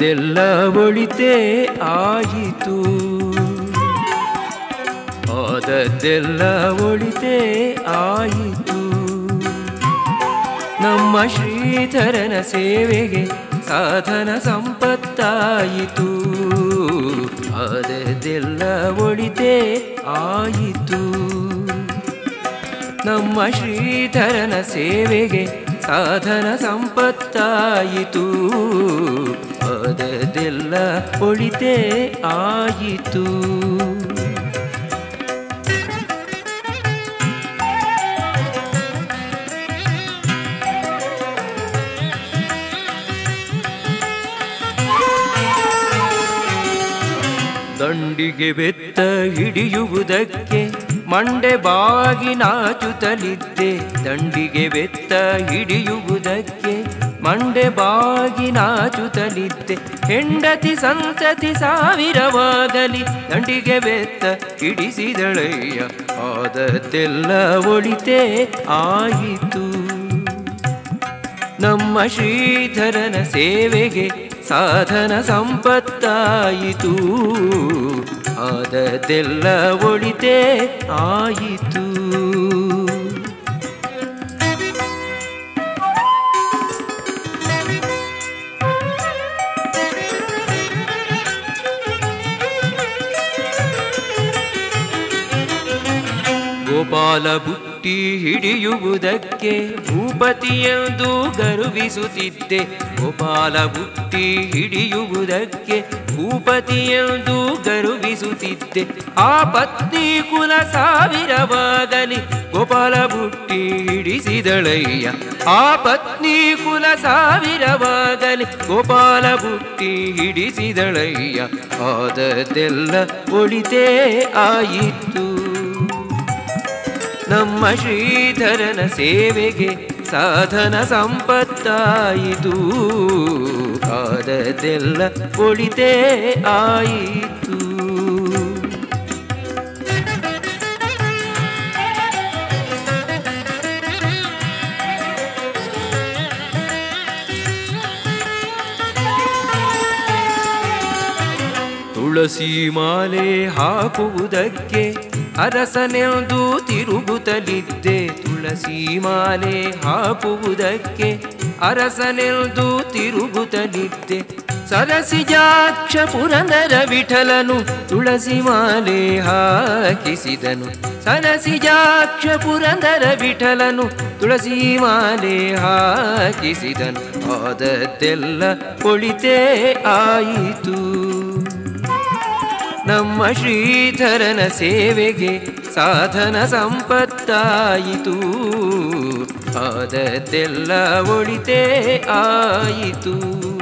ಆದದ್ದೆಲ್ಲ ಒಳಿತೇ ಆಯಿತು ಆದದ್ದೆಲ್ಲ ಒಳಿತೇ ಆಯಿತು ನಮ್ಮ ಶ್ರೀಧರನ ಸೇವೆಗೆ ಸಾಧನ ಸಂಪತ್ತಾಯಿತು ಆದದ್ದೆಲ್ಲ ಒಳಿತೇ ಆಯಿತು ನಮ್ಮ ಶ್ರೀಧರನ ಸೇವೆಗೆ ಸಾಧನ ಸಂಪತ್ತಾಯಿತು ಅದೆಲ್ಲ ಒಳಿತೇ ಆಯಿತು ದಂಡಿಗೆ ಬೆತ್ತ ಹಿಡಿಯುವುದಕ್ಕೆ ಮಂಡೆ ಬಾಗಿ ನಾಚುತ್ತಲಿದ್ದೆ ದಂಡಿಗೆ ಬೆತ್ತ ಹಿಡಿಯುವುದಕ್ಕೆ ಮಂಡೆ ಬಾಗಿ ನಾಚುತ್ತಲಿದ್ದೆ ಹೆಂಡತಿ ಸಂತತಿ ಸಾವಿರವಾಗಲಿ ದಂಡಿಗೆ ಬೆತ್ತ ಹಿಡಿಸಿದಳಯ್ಯ ಆದದ್ದೆಲ್ಲ ಒಳಿತೇ ಆಯಿತು ನಮ್ಮ ಶ್ರೀಧರನ ಸೇವೆಗೆ ಸಾಧನ ಸಂಪತ್ತಾಯಿತು ಆದದೆಲ್ಲ ಒಳಿತೇ ಆಯಿತು ಗೋಪಾಲ ಬುಟ್ಟಿ ಹಿಡಿಯುವುದಕ್ಕೆ ಭೂಪತಿಯೆಂದು ಗರ್ವಿಸುತ್ತಿದ್ದೆ ಗೋಪಾಲ ಬುಟ್ಟಿ ಹಿಡಿಯುವುದಕ್ಕೆ ಭೂಪತಿಯೆಂದು ಗರ್ವಿಸುತ್ತಿದ್ದೆ ಆ ಪತ್ನಿ ಕುಲ ಸಾವಿರವಾಗಲಿ ಗೋಪಾಲ ಬುಟ್ಟಿ ಹಿಡಿಸಿದಳಯ್ಯ ಆ ಪತ್ನಿ ಕುಲ ಸಾವಿರವಾಗಲಿ ಗೋಪಾಲ ಬುಟ್ಟಿ ಹಿಡಿಸಿದಳಯ್ಯ ಆದದ್ದೆಲ್ಲ ಒಳಿತೇ ಆಯಿತು ನಮ್ಮ ಶ್ರೀಧರನ ಸೇವೆಗೆ ಸಾಧನ ಸಂಪತ್ತಾಯಿತು ಆದದೆಲ್ಲ ಒಳಿತೇ ಆಯಿತು ತುಳಸಿ ಮಾಲೆ ಹಾಕುವುದಕ್ಕೆ ಅರಸನೆಂದು ತಿರುಗುತ್ತಲಿದ್ದೆ ತುಳಸಿ ಮಾಲೆ ಹಾಕುವುದಕ್ಕೆ ಅರಸನೆಂದು ತಿರುಗುತ್ತಲಿದ್ದೆ ಸರಸಿಜಾಕ್ಷ ಪುರಂದರ ವಿಠಲನು ತುಳಸಿ ಮಾಲೆ ಹಾಕಿಸಿದನು ಸರಸಿಜಾಕ್ಷ ಪುರಂದರ ವಿಠಲನು ತುಳಸಿ ಮಾಲೆ ಹಾಕಿಸಿದನು ಆದದ್ದೆಲ್ಲ ಒಳಿತೇ ಆಯಿತು ನಮ್ಮ ಶ್ರೀಧರನ ಸೇವೆಗೆ ಸಾಧನ ಸಂಪತ್ತಾಯಿತು ಆದದ್ದೆಲ್ಲ ಒಳಿತೇ ಆಯಿತು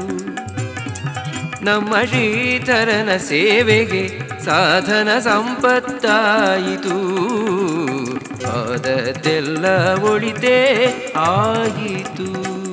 ನಮ್ಮ ಶ್ರೀಧರನ ಸೇವೆಗೆ ಸಾಧನ ಸಂಪತ್ತಾಯಿತು ಆದದ್ದೆಲ್ಲ ಒಳಿತೇ ಆಯಿತು